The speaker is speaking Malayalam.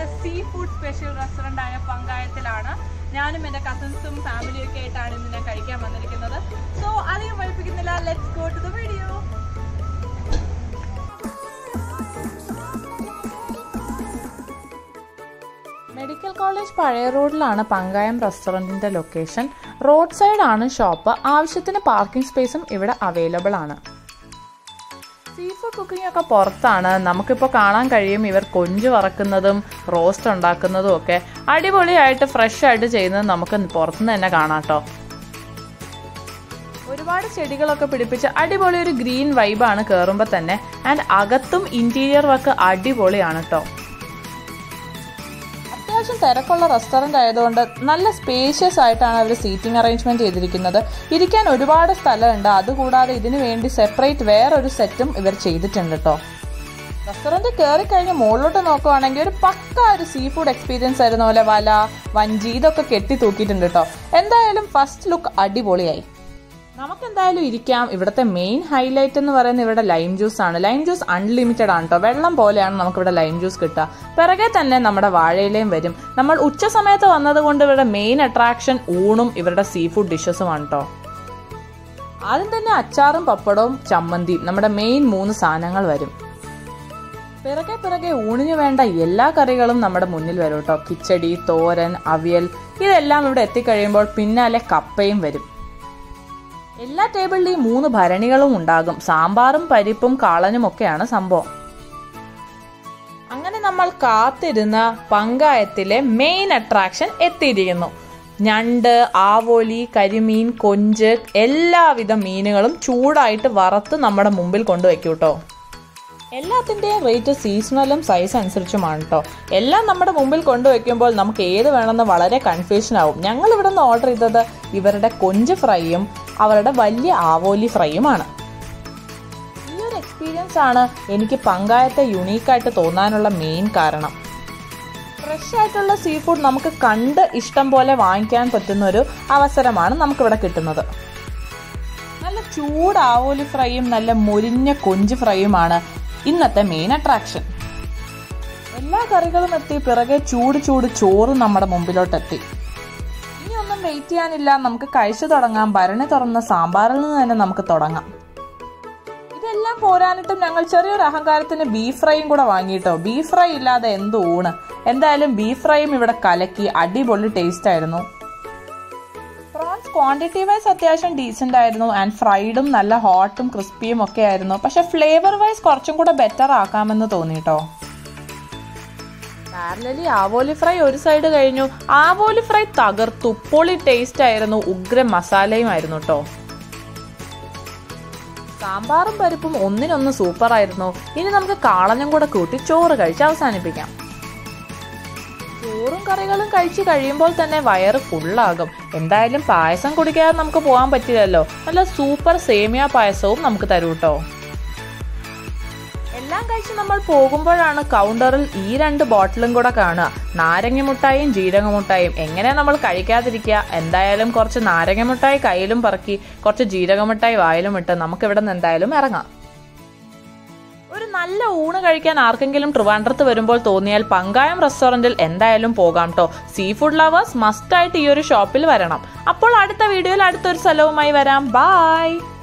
ഇവിടുത്തെ സീ ഫുഡ് സ്പെഷ്യൽ റെസ്റ്റോറന്റ് ആയ പങ്കായത്തിലാണ് ഞാനും എൻ്റെ കസിൻസും ഫാമിലിയും ഒക്കെ ആയിട്ടാണ് ഇന്ന് ഞാൻ കഴിക്കാൻ വന്നിരിക്കുന്നത് സോ അധികം വഴിപ്പിക്കുന്നില്ല let's go to the video medical college പഴയ റോഡിലാണ് പങ്കായം റെസ്റ്റോറൻറ്റിൻ്റെ ലൊക്കേഷൻ റോഡ് സൈഡാണ് ഷോപ്പ് ആവശ്യത്തിന് പാർക്കിംഗ് സ്പേസും ഇവിടെ അവൈലബിൾ ആണ് സീ ഫുഡ് കുക്കിംഗ് ഒക്കെ പുറത്താണ് നമുക്കിപ്പോൾ കാണാൻ കഴിയും ഇവർ കൊഞ്ച് വറക്കുന്നതും റോസ്റ്റ് ഉണ്ടാക്കുന്നതും ഒക്കെ അടിപൊളിയായിട്ട് ഫ്രഷ് ആയിട്ട് ചെയ്യുന്നത് നമുക്ക് പുറത്തുനിന്ന് തന്നെ കാണാം കേട്ടോ ഒരുപാട് ചെടികളൊക്കെ പിടിപ്പിച്ച് അടിപൊളി ഒരു ഗ്രീൻ വൈബാണ് കയറുമ്പോൾ തന്നെ ആൻഡ് അകത്തും ഇന്റീരിയർ വർക്ക് അടിപൊളിയാണ് കേട്ടോ അത്യാവശ്യം തിരക്കുള്ള റെസ്റ്റോറൻ്റ് ആയതുകൊണ്ട് നല്ല സ്പേഷ്യസ് ആയിട്ടാണ് അവർ സീറ്റിംഗ് അറേഞ്ച്മെന്റ് ചെയ്തിരിക്കുന്നത് ഇരിക്കാൻ ഒരുപാട് സ്ഥലമുണ്ട് അതുകൂടാതെ ഇതിനു വേണ്ടി സെപ്പറേറ്റ് വേറൊരു സെറ്റും ഇവർ ചെയ്തിട്ടുണ്ട് കേട്ടോ റെസ്റ്റോറൻറ്റ് കയറി കഴിഞ്ഞ് മുകളിലോട്ട് നോക്കുവാണെങ്കിൽ ഒരു പക്ക ഒരു സീ ഫുഡ് എക്സ്പീരിയൻസ് ആയിരുന്ന പോലെ വല വഞ്ചി ഇതൊക്കെ കെട്ടി തൂക്കിയിട്ടുണ്ട് കേട്ടോ എന്തായാലും ഫസ്റ്റ് ലുക്ക് അടിപൊളിയായി നമുക്ക് എന്തായാലും ഇരിക്കാം ഇവിടുത്തെ മെയിൻ ഹൈലൈറ്റ് എന്ന് പറയുന്നത് ഇവിടെ ലൈം ജ്യൂസ് ആണ് ലൈം ജ്യൂസ് അൺലിമിറ്റഡ് ആണ് കേട്ടോ വെള്ളം പോലെയാണ് നമുക്ക് ഇവിടെ ലൈം ജ്യൂസ് കിട്ടുക പിറകെ തന്നെ നമ്മുടെ വാഴയിലയും വരും നമ്മൾ ഉച്ച സമയത്ത് വന്നതുകൊണ്ട് ഇവരുടെ മെയിൻ അട്രാക്ഷൻ ഊണും ഇവരുടെ സീ ഫുഡ് ഡിഷസുമാണ് കേട്ടോ ആദ്യം തന്നെ അച്ചാറും പപ്പടവും ചമ്മന്തിയും നമ്മുടെ മെയിൻ മൂന്ന് സാധനങ്ങൾ വരും പിറകെ പിറകെ ഊണിന് വേണ്ട എല്ലാ കറികളും നമ്മുടെ മുന്നിൽ വരും കേട്ടോ കിച്ചടി തോരൻ അവിയൽ ഇതെല്ലാം ഇവിടെ എത്തിക്കഴിയുമ്പോൾ പിന്നാലെ കപ്പയും വരും എല്ലാ ടേബിളിലും ഈ മൂന്ന് ഭരണികളും ഉണ്ടാകും സാമ്പാറും പരിപ്പും കാളനും ഒക്കെയാണ് സംഭവം അങ്ങനെ നമ്മൾ കാത്തിരുന്ന പങ്കായത്തിലെ മെയിൻ അട്രാക്ഷൻ എത്തിയിരിക്കുന്നു ഞണ്ട് ആവോലി കരിമീൻ കൊഞ്ച് എല്ലാവിധ മീനുകളും ചൂടായിട്ട് വറുത്ത് നമ്മുടെ മുമ്പിൽ കൊണ്ടുവയ്ക്കും കേട്ടോ എല്ലാത്തിൻ്റെയും റേറ്റ് സീസണലും സൈസ് അനുസരിച്ചുമാണ് കേട്ടോ എല്ലാം നമ്മുടെ മുമ്പിൽ കൊണ്ടുവയ്ക്കുമ്പോൾ നമുക്ക് ഏത് വേണമെന്ന് വളരെ കൺഫ്യൂഷൻ ആവും ഞങ്ങൾ ഇവിടെ നിന്ന് ഓർഡർ ചെയ്തത് ഇവരുടെ കൊഞ്ച് ഫ്രൈയും അവരുടെ വലിയ ആവോലി ഫ്രൈയുമാണ് ഈ ഒരു എക്സ്പീരിയൻസ് ആണ് എനിക്ക് പങ്കായത്തെ യുണീക്കായിട്ട് തോന്നാനുള്ള മെയിൻ കാരണം ഫ്രഷ് ആയിട്ടുള്ള സീ ഫുഡ് നമുക്ക് കണ്ട് ഇഷ്ടം പോലെ വാങ്ങിക്കാൻ പറ്റുന്ന ഒരു അവസരമാണ് നമുക്കിവിടെ കിട്ടുന്നത് നല്ല ചൂട് ആവോലി ഫ്രൈയും നല്ല മൊരിഞ്ഞ കൊഞ്ച് ഫ്രൈയുമാണ് ഇന്നത്തെ മെയിൻ അട്രാക്ഷൻ എല്ലാ കറികളും എത്തി പിറകെ ചൂട് ചൂട് ചോറ് നമ്മുടെ മുമ്പിലോട്ടെത്തി ഇനി ഒന്നും വെയിറ്റ് ചെയ്യാനില്ല നമുക്ക് കഴിച്ചു തുടങ്ങാം ഭരണി തുറന്ന സാമ്പാറിൽ നിന്ന് തന്നെ നമുക്ക് തുടങ്ങാം ഇതെല്ലാം പോരാനിട്ടും ഞങ്ങൾ ചെറിയൊരു അഹങ്കാരത്തിന് ബീഫ് ഫ്രൈയും കൂടെ വാങ്ങിയിട്ടോ ബീഫ് ഫ്രൈ ഇല്ലാതെ എന്ത് ഊണ് എന്തായാലും ബീഫ് ഫ്രൈയും ഇവിടെ കലക്കി അടിപൊളി ടേസ്റ്റ് ആയിരുന്നു പ്രോൺസ് ക്വാണ്ടിറ്റി വൈസ് അത്യാവശ്യം ഡീസെന്റ് ആയിരുന്നു ആൻഡ് ഫ്രൈഡും നല്ല ഹോട്ടും ക്രിസ്പിയും ഒക്കെ ആയിരുന്നു പക്ഷെ ഫ്ലേവർ വൈസ് കുറച്ചും കൂടെ ബെറ്റർ ആക്കാമെന്ന് തോന്നിട്ടോ പാരലലി ആവോലി ഫ്രൈ ഒരു സൈഡ് കഴിഞ്ഞു ആവോലി ഫ്രൈ തകർത്തു പൊളി ടേസ്റ്റ് ആയിരുന്നു ഉഗ്ര മസാലയും ആയിരുന്നു കേട്ടോ സാമ്പാറും പരിപ്പും ഒന്നിനൊന്ന് സൂപ്പർ ആയിരുന്നു ഇനി നമുക്ക് കാളനും കൂടെ കൂട്ടി ചോറ് കഴിച്ച് അവസാനിപ്പിക്കാം ചോറും കറികളും കഴിച്ച് കഴിയുമ്പോൾ തന്നെ വയറ് ഫുള്ളാകും എന്തായാലും പായസം കുടിക്കാതെ നമുക്ക് പോകാൻ പറ്റില്ലല്ലോ നല്ല സൂപ്പർ സേമിയ പായസവും നമുക്ക് തരൂ കേട്ടോ എല്ലാം കഴിച്ച് നമ്മൾ പോകുമ്പോഴാണ് കൗണ്ടറിൽ ഈ രണ്ട് ബോട്ടിലും കൂടെ കാണുക നാരങ്ങ മുട്ടായും ജീരക മുട്ടായും എങ്ങനെ നമ്മൾ കഴിക്കാതിരിക്കുക എന്തായാലും കുറച്ച് നാരങ്ങ മുട്ടായി കയ്യിലും പറക്കി കുറച്ച് ജീരക മുട്ടായി വായിലും ഇട്ട് നമുക്ക് ഇവിടെ നിന്ന് എന്തായാലും ഇറങ്ങാം ഒരു നല്ല ഊണ് കഴിക്കാൻ ആർക്കെങ്കിലും ട്രിവാൻഡ്രത്ത് വരുമ്പോൾ തോന്നിയാൽ പങ്കായം റെസ്റ്റോറന്റിൽ എന്തായാലും പോകാം കേട്ടോ സീ ഫുഡ് ലവേഴ്സ് മസ്റ്റ് ആയിട്ട് ഈ ഒരു ഷോപ്പിൽ വരണം അപ്പോൾ അടുത്ത വീഡിയോയിൽ അടുത്തൊരു സ്ഥലവുമായി വരാം ബായ്